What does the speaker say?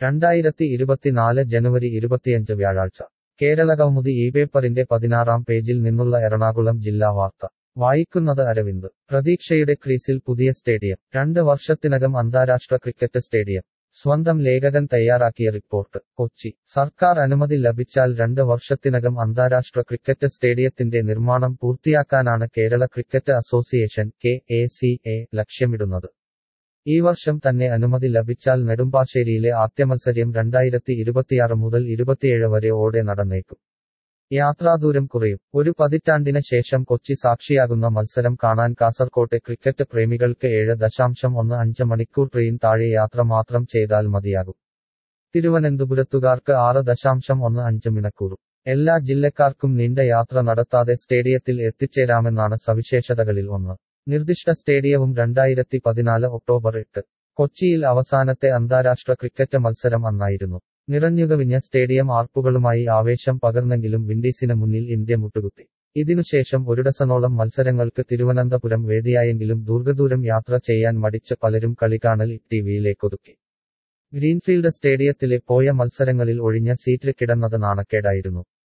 രണ്ടായിരത്തി ഇരുപത്തിനാല് ജനുവരി ഇരുപത്തിയഞ്ച് വ്യാഴാഴ്ച കേരളകൗമുദി ഈ പേപ്പറിന്റെ പതിനാറാം പേജിൽ നിന്നുള്ള എറണാകുളം ജില്ലാ വാർത്ത വായിക്കുന്നത് അരവിന്ദ് പ്രതീക്ഷയുടെ ക്രീസിൽ പുതിയ സ്റ്റേഡിയം രണ്ട് വർഷത്തിനകം അന്താരാഷ്ട്ര ക്രിക്കറ്റ് സ്റ്റേഡിയം സ്വന്തം ലേഖകൻ തയ്യാറാക്കിയ റിപ്പോർട്ട് കൊച്ചി സർക്കാർ അനുമതി ലഭിച്ചാൽ രണ്ട് വർഷത്തിനകം അന്താരാഷ്ട്ര ക്രിക്കറ്റ് സ്റ്റേഡിയത്തിന്റെ നിർമ്മാണം പൂർത്തിയാക്കാനാണ് Kerala cricket association K A C A ലക്ഷ്യമിടുന്നത് ഈ വർഷം തന്നെ അനുമതി ലഭിച്ചാൽ നെടുമ്പാശ്ശേരിയിലെ ആദ്യമത്സര്യം രണ്ടായിരത്തി ഇരുപത്തിയാറ് മുതൽ ഇരുപത്തിയേഴ് വരെ ഓടെ നടന്നേക്കും യാത്രാദൂരം കുറയും ഒരു പതിറ്റാണ്ടിന് ശേഷം കൊച്ചി സാക്ഷിയാകുന്ന മത്സരം കാണാൻ കാസർകോട്ടെ ക്രിക്കറ്റ് പ്രേമികൾക്ക് ഏഴ് ദശാംശം ഒന്ന് അഞ്ച് മണിക്കൂർ ട്രെയിൻ താഴെ യാത്ര മാത്രം ചെയ്താൽ മതിയാകും തിരുവനന്തപുരത്തുകാർക്ക് ആറ് ദശാംശം ഒന്ന് അഞ്ച് മണിക്കൂറും എല്ലാ ജില്ലക്കാർക്കും നീണ്ട യാത്ര നടത്താതെ സ്റ്റേഡിയത്തിൽ എത്തിച്ചേരാമെന്നാണ് സവിശേഷതകളിൽ ഒന്ന് നിർദ്ദിഷ്ട സ്റ്റേഡിയവും രണ്ടായിരത്തി പതിനാല് ഒക്ടോബർ എട്ട് കൊച്ചിയിൽ അവസാനത്തെ അന്താരാഷ്ട്ര ക്രിക്കറ്റ് മത്സരം അന്നായിരുന്നു നിറഞ്ഞുകവിഞ്ഞ സ്റ്റേഡിയം ആർപ്പുകളുമായി ആവേശം പകർന്നെങ്കിലും വിൻഡീസിന് മുന്നിൽ ഇന്ത്യ മുട്ടുകുത്തി ഇതിനുശേഷം ഒരു ഡസനോളം മത്സരങ്ങൾക്ക് തിരുവനന്തപുരം വേദിയായെങ്കിലും ദീർഘദൂരം യാത്ര ചെയ്യാൻ മടിച്ച് പലരും കളികാണൽ ടിവിയിലേക്കൊതുക്കി ഗ്രീൻഫീൽഡ് സ്റ്റേഡിയത്തിലെ പോയ മത്സരങ്ങളിൽ ഒഴിഞ്ഞ സീറ്റ് കിടന്നത് നാണക്കേടായിരുന്നു